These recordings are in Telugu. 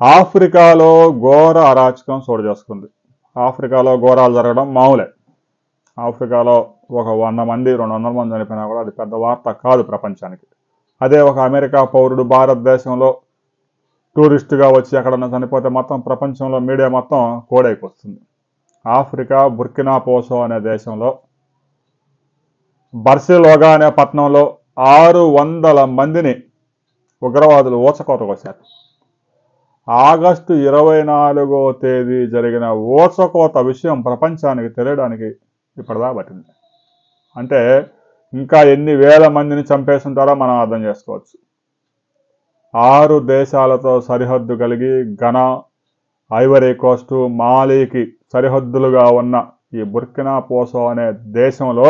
ఆఫ్రికాలో ఘోర అరాచకం చోటు చేసుకుంది ఆఫ్రికాలో ఘోరాలు జరగడం మామూలే ఆఫ్రికాలో ఒక వంద మంది రెండు వందల మంది చనిపోయినా కూడా అది పెద్ద వార్త కాదు ప్రపంచానికి అదే ఒక అమెరికా పౌరుడు భారతదేశంలో టూరిస్టుగా వచ్చి ఎక్కడన్నా చనిపోతే మొత్తం ప్రపంచంలో మీడియా మొత్తం కోడైకొస్తుంది ఆఫ్రికా బుర్కినా పోసో అనే దేశంలో బర్సిలోగా అనే పట్టణంలో ఆరు వందల మందిని ఉగ్రవాదులు ఊచకోతకొచ్చారు ఆగస్టు ఇరవై నాలుగో తేదీ జరిగిన ఊచకోత విషయం ప్రపంచానికి తెలియడానికి ఇప్పటిదా పట్టింది అంటే ఇంకా ఎన్ని వేల మందిని చంపేస్తుంటారో మనం అర్థం చేసుకోవచ్చు ఆరు దేశాలతో సరిహద్దు కలిగి ఘనా ఐవరీ కోస్టు మాలీకి సరిహద్దులుగా ఉన్న ఈ బుర్కినా పోసో అనే దేశంలో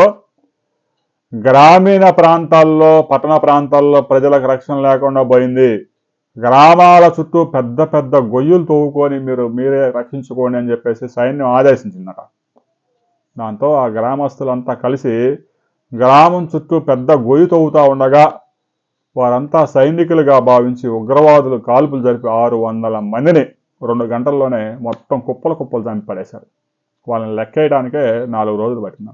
గ్రామీణ ప్రాంతాల్లో పట్టణ ప్రాంతాల్లో ప్రజలకు రక్షణ లేకుండా పోయింది గ్రామాల చుట్టూ పెద్ద పెద్ద గొయ్యులు తవ్వుకొని మీరు మీరే రక్షించుకోండి అని చెప్పేసి సైన్యం ఆదేశించిందట దాంతో ఆ గ్రామస్తులంతా కలిసి గ్రామం చుట్టూ పెద్ద గొయ్యి తవ్వుతూ ఉండగా వారంతా సైనికులుగా భావించి ఉగ్రవాదులు కాల్పులు జరిపి ఆరు వందల మందిని రెండు గంటల్లోనే మొత్తం కుప్పలు కుప్పలు చంపి పడేశారు వాళ్ళని లెక్కేయడానికే నాలుగు రోజులు పట్టినారు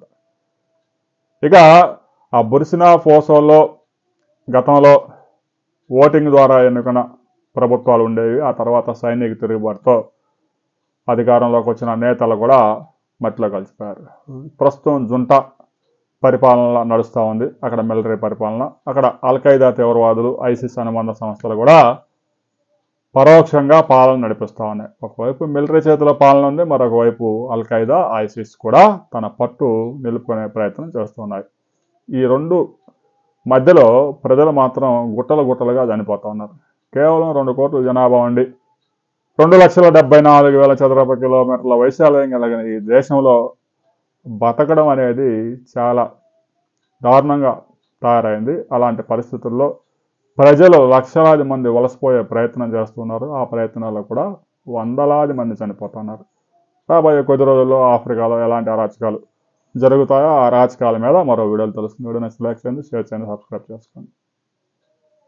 ఇక ఆ బుర్సినా ఫోసోలో గతంలో ఓటింగ్ ద్వారా ఎన్నుకున్న ప్రభుత్వాలు ఉండేవి ఆ తర్వాత సైనిక తిరుగుబాటుతో అధికారంలోకి వచ్చిన నేతలు కూడా మట్టిలో కలిసిపోయారు ప్రస్తుతం జుంటా పరిపాలన నడుస్తూ ఉంది అక్కడ మిలిటరీ పరిపాలన అక్కడ అల్ఖైదా తీవ్రవాదులు ఐసిస్ అనుబంధ సంస్థలు కూడా పరోక్షంగా పాలన నడిపిస్తూ ఉన్నాయి ఒకవైపు మిలిటరీ చేతిలో పాలన ఉంది మరొక వైపు అల్ఖైదా ఐసిస్ కూడా తన పట్టు నిలుపుకునే ప్రయత్నం చేస్తున్నాయి ఈ రెండు మధ్యలో ప్రజలు మాత్రం గుట్టలు గుట్టలుగా చనిపోతూ ఉన్నారు కేవలం రెండు కోట్ల జనాభా ఉండి రెండు లక్షల డెబ్బై నాలుగు వేల చదరపు కిలోమీటర్ల వైశాల్యం కలిగిన ఈ దేశంలో బతకడం అనేది చాలా దారుణంగా తయారైంది అలాంటి పరిస్థితుల్లో ప్రజలు లక్షలాది మంది వలసపోయే ప్రయత్నం చేస్తున్నారు ఆ ప్రయత్నాల్లో కూడా వందలాది మంది చనిపోతున్నారు రాబోయే కొద్ది రోజుల్లో ఆఫ్రికాలో ఎలాంటి అరాచకాలు జరుగుతాయో ఆ అరాచకాల మీద మరో వీడియోలు తెలుస్తుంది వీడియో నచ్చి లైక్ చేయండి షేర్ చేయండి సబ్స్క్రైబ్ చేసుకోండి